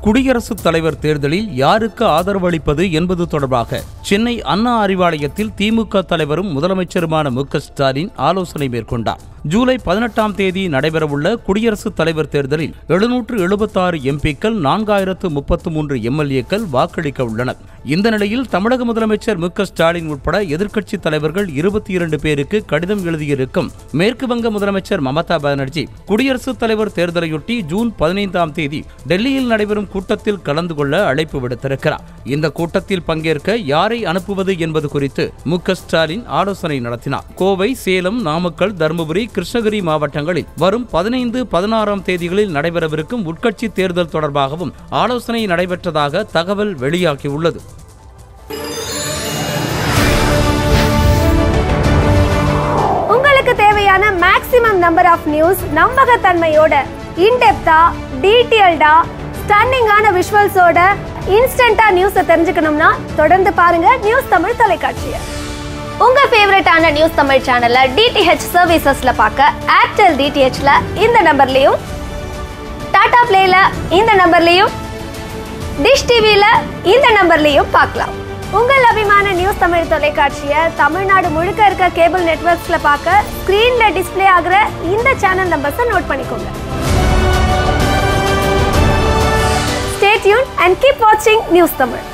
குடியரசுத் தலைவர் தேர்தலில் யாருக்கு ஆதரவு அளிப்பது என்பது தொடர்பாக சென்னை அண்ணா அறிவாலயத்தில் திமுக தலைவரும் முதலமைச்சருமான மு க ஸ்டாலின் ஆலோசனை மேற்கொண்டார் ஜூலை பதினெட்டாம் தேதி நடைபெறவுள்ள குடியரசுத் தலைவர் தேர்தலில் எழுநூற்று எழுபத்தாறு எம்பிக்கள் நான்காயிரத்து முப்பத்து மூன்று எம்எல்ஏக்கள் வாக்களிக்க உள்ளனர் இந்த நிலையில் தமிழக முதலமைச்சர் மு க ஸ்டாலின் உட்பட எதிர்க்கட்சித் தலைவர்கள் இருபத்தி இரண்டு பேருக்கு கடிதம் எழுதியிருக்கும் மேற்கு வங்க முதலமைச்சர் மமதா பானர்ஜி குடியரசுத் தலைவர் தேர்தலையொட்டி ஜூன் பதினைந்தாம் தேதி டெல்லியில் நடைபெறும் கூட்டத்தில் கலந்து கொள்ள அழைப்பு விடுத்திருக்கிறார் இந்த கூட்டத்தில் பங்கேற்க யாரை அனுப்புவது என்பது குறித்து மு க ஸ்டாலின் ஆலோசனை நடத்தினார் கோவை சேலம் நாமக்கல் தருமபுரி கிருஷ்ணகிரி மாவட்டங்களில் வரும் பதினைந்து பதினாறாம் தேதிகளில் நடைபெறவிருக்கும் உட்கட்சி தேர்தல் தொடர்பாகவும் ஆலோசனை நடைபெற்றதாக தகவல் வெளியாகியுள்ளது உங்களுக்கு தேவையான மேக்ஸிமம் நம்பர் ஆஃப் நியூஸ் நம்பகத்தன்மையோட இன்டெப்தா டீட்டெயில்டா ஸ்டன்னிங்கான விஷுவல்ஸோட இன்ஸ்டன்டா நியூஸை தெரிஞ்சுக்கணும்னா தொடர்ந்து பாருங்க நியூஸ் தமிழ் தொலைக்காட்சியை உங்க ஃபேவரட்டான நியூஸ் தமிழ் சேனல்ல டிடிஹெச் சர்வீசஸ்ல பார்க்க ஏர்டெல் டிடிஹெச்ல இந்த நம்பர்லயும் டாடா பிளேல இந்த நம்பர்லயும் டிஷ் டிவில இந்த நம்பர்லயும் பார்க்கலாம் உங்கள் அபிமான நியூஸ் தமிழ் தொலைக்காட்சியை தமிழ்நாடு முழுக்க இருக்க கேபிள் நெட்வொர்க்ஸ்ல பார்க்க ஸ்கிரீன்ல டிஸ்ப்ளே ஆகுற இந்த சேனல் நம்பர்ஸை நோட் பண்ணிக்கோங்க ஸ்டே டியூன் அண்ட் கீப் வாட்சிங் நியூஸ் தமிழ்